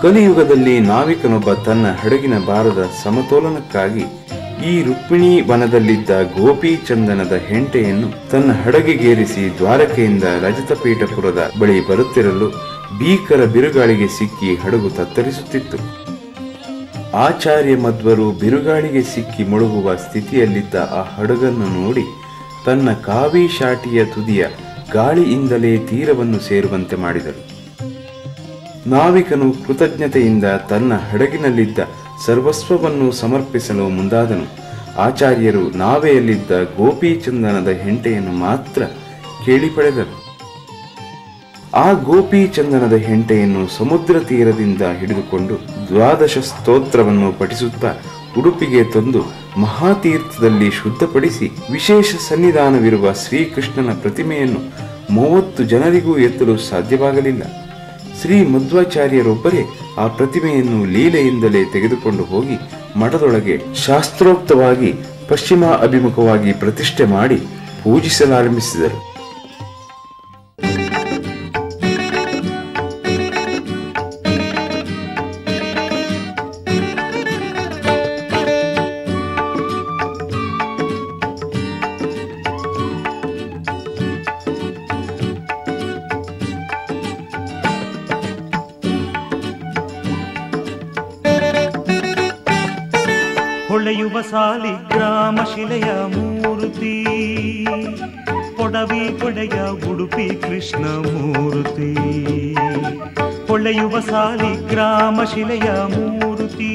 ಕಲಿಯುಗದಲ್ಲಿ ನಾವಿಕನೊಬ್ಬ ತನ್ನ ಹಡಗಿನ ಭಾರದ ಸಮತೋಲನಕ್ಕಾಗಿ ಈ ರುಕ್ಮಿಣಿ ವನದಲ್ಲಿದ್ದ ಗೋಪಿ ಚಂದನದ ಹೆಂಟೆಯನ್ನು ತನ್ನ ಹಡಗಿಗೇರಿಸಿ ದ್ವಾರಕೆಯಿಂದ ರಜತಪೀಠಪುರದ ಬಳಿ ಬರುತ್ತಿರಲು ಭೀಕರ ಬಿರುಗಾಳಿಗೆ ಸಿಕ್ಕಿ ಹಡಗು ತತ್ತರಿಸುತ್ತಿತ್ತು ಆಚಾರ್ಯ ಮಧ್ವರು ಬಿರುಗಾಳಿಗೆ ಸಿಕ್ಕಿ ಮುಳುಗುವ ಸ್ಥಿತಿಯಲ್ಲಿದ್ದ ಆ ಹಡಗನ್ನು ನೋಡಿ ತನ್ನ ಕಾವಿ ಶಾಟಿಯ ತುದಿಯ ಗಾಳಿಯಿಂದಲೇ ತೀರವನ್ನು ಸೇರುವಂತೆ ಮಾಡಿದರು ನಾವಿಕನು ಕೃತಜ್ಞತೆಯಿಂದ ತನ್ನ ಹಡಗಿನಲ್ಲಿದ್ದ ಸರ್ವಸ್ವವನ್ನು ಸಮರ್ಪಿಸಲು ಮುಂದಾದನು ಆಚಾರ್ಯರು ನಾವೆಯಲ್ಲಿದ್ದ ಗೋಪೀಚಂದನದ ಹೆಂಟೆಯನ್ನು ಮಾತ್ರ ಕೇಳಿ ಪಡೆದರು ಆ ಗೋಪೀಚಂದನದ ಹೆಂಟೆಯನ್ನು ಸಮುದ್ರ ತೀರದಿಂದ ಹಿಡಿದುಕೊಂಡು ದ್ವಾದಶ ಸ್ತೋತ್ರವನ್ನು ಪಠಿಸುತ್ತಾ ಉಡುಪಿಗೆ ತಂದು ಮಹಾತೀರ್ಥದಲ್ಲಿ ಶುದ್ಧಪಡಿಸಿ ವಿಶೇಷ ಸನ್ನಿಧಾನವಿರುವ ಶ್ರೀಕೃಷ್ಣನ ಪ್ರತಿಮೆಯನ್ನು ಮೂವತ್ತು ಜನರಿಗೂ ಎತ್ತಲು ಸಾಧ್ಯವಾಗಲಿಲ್ಲ ಶ್ರೀ ಮಧ್ವಾಚಾರ್ಯರೊಬ್ಬರೇ ಆ ಪ್ರತಿಮೆಯನ್ನು ಲೀಲೆಯಿಂದಲೇ ತೆಗೆದುಕೊಂಡು ಹೋಗಿ ಮಠದೊಳಗೆ ಶಾಸ್ತ್ರೋಕ್ತವಾಗಿ ಪಶ್ಚಿಮ ಅಭಿಮುಖವಾಗಿ ಪ್ರತಿಷ್ಠೆ ಮಾಡಿ ಪೂಜಿಸಲಾರಂಭಿಸಿದರು ಹೊಳೆಯುವ ಸಾಲಿ ಗ್ರಾಮ ಶಿಲೆಯ ಮೂರ್ತಿ ಕೊಡವಿ ಕೊಡೆಯ ಉಡುಪಿ ಕೃಷ್ಣ ಮೂರ್ತಿ ಹೊಳೆಯುವ ಸಾಲಿ ಗ್ರಾಮ ಶಿಲೆಯ ಮೂರ್ತಿ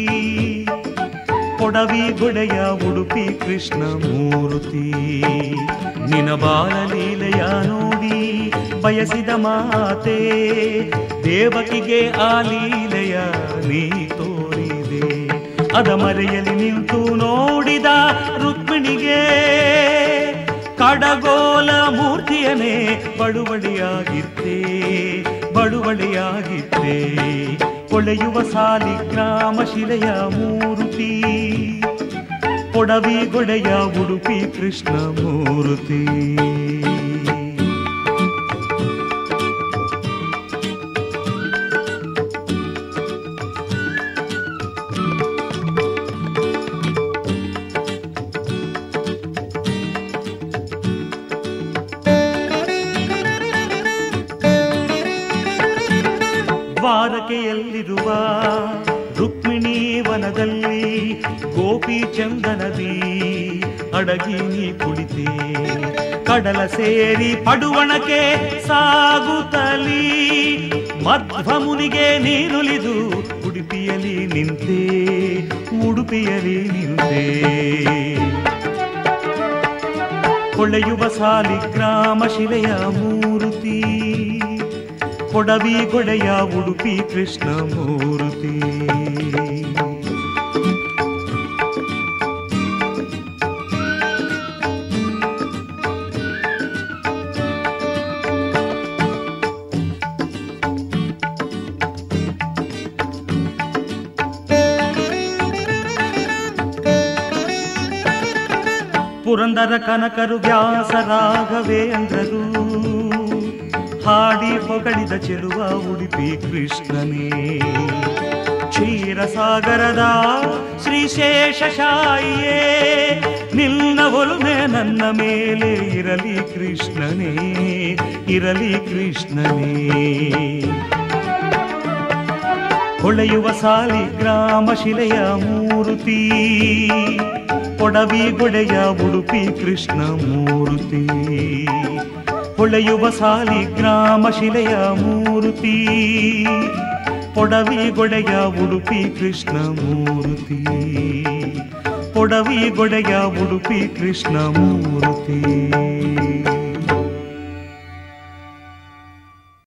ಕೊಡವಿ ಗೊಡೆಯ ಉಡುಪಿ ಕೃಷ್ಣ ಮೂರ್ತಿ ನಿನ ಬಾಲಲೀಲೆಯ ನೋಡಿ ಬಯಸಿದ ಮಾತೆ ದೇವಕಿಗೆ ಆ ಲೀಲೆಯ ನೀ ತೋರಿದೆ ಅದ ಮರೆಯಲಿ ನಿಂತು ನೋಡಿದ ರುಕ್ಮಿಣಿಗೆ ಕಡಗೋಲ ಮೂರ್ತಿಯನೇ ಬಳುವಳಿಯಾಗಿದ್ದೆ ಬಳುವಳಿಯಾಗಿದ್ದೆ ಕೊಳೆಯುವ ಸಾಲಿ ಗ್ರಾಮ ಶಿಲೆಯ ಮೂರ್ತಿ ಕೊಡವಿ ಗೊಡೆಯ ಉಡುಪಿ ಕೃಷ್ಣ ಮೂರ್ತಿ ದ್ವಾರಕೆಯಲ್ಲಿರುವ ರುಕ್ಮಿಣಿ ವನದಲ್ಲಿ ಗೋಪಿ ಚಂದನದಿ ಅಡಗಿ ನೀ ಕುಳಿತೆ ಕಡಲ ಸೇರಿ ಪಡುವಣಕ್ಕೆ ಸಾಗುತ್ತಲಿ ಮಧ್ವ ಮುನಿಗೆ ನೀರುಲಿದು ಉಡುಪಿಯಲಿ ನಿಂತೆ ಉಡುಪಿಯಲಿ ನಿಂತೆ ಕೊಳೆಯುವ ಸಾಲಿ ಗ್ರಾಮ ಶಿಲೆಯ ಮೂರ್ತಿ ಕೊಡವಿ ಗೊಡೆಯ ಉಡುಪಿ ಕೃಷ್ಣ ಮೂರ್ತಿ ಪುರಂದರ ಕನಕರು ವ್ಯಾಸ ರಾಘವೇಂದ್ರರು ಹಾಡಿ ಹೊಗಳಿದ ಚೆಲುವ ಉಡುಪಿ ಕೃಷ್ಣನೇ ಕ್ಷೀರಸಾಗರದ ಶ್ರೀಶೇಷಶಾಯಿಯೇ ನಿನ್ನ ಒಲುಮೆ ನನ್ನ ಮೇಲೆ ಇರಲಿ ಕೃಷ್ಣನೇ ಇರಲಿ ಕೃಷ್ಣನೇ ಹೊಳೆಯುವ ಸಾಲಿ ಗ್ರಾಮ ಶಿಲೆಯ ಮೂರ್ತಿ ಕೊಡವಿ ಗೊಡೆಯ ಉಡುಪಿ ಕೃಷ್ಣ ಮೂರ್ತಿ ಹೊಳೆಯುವ ಸಾಲಿ ಗ್ರಾಮ ಶಿಲೆಯ ಮೂರ್ತಿ ಕೊಡವಿ ಗೊಡೆಯ ಉಡುಪಿ ಕೃಷ್ಣ ಮೂರ್ತಿ ಕೊಡವಿ ಗೊಡೆಯ ಉಡುಪಿ ಕೃಷ್ಣ ಮೂರ್ತಿ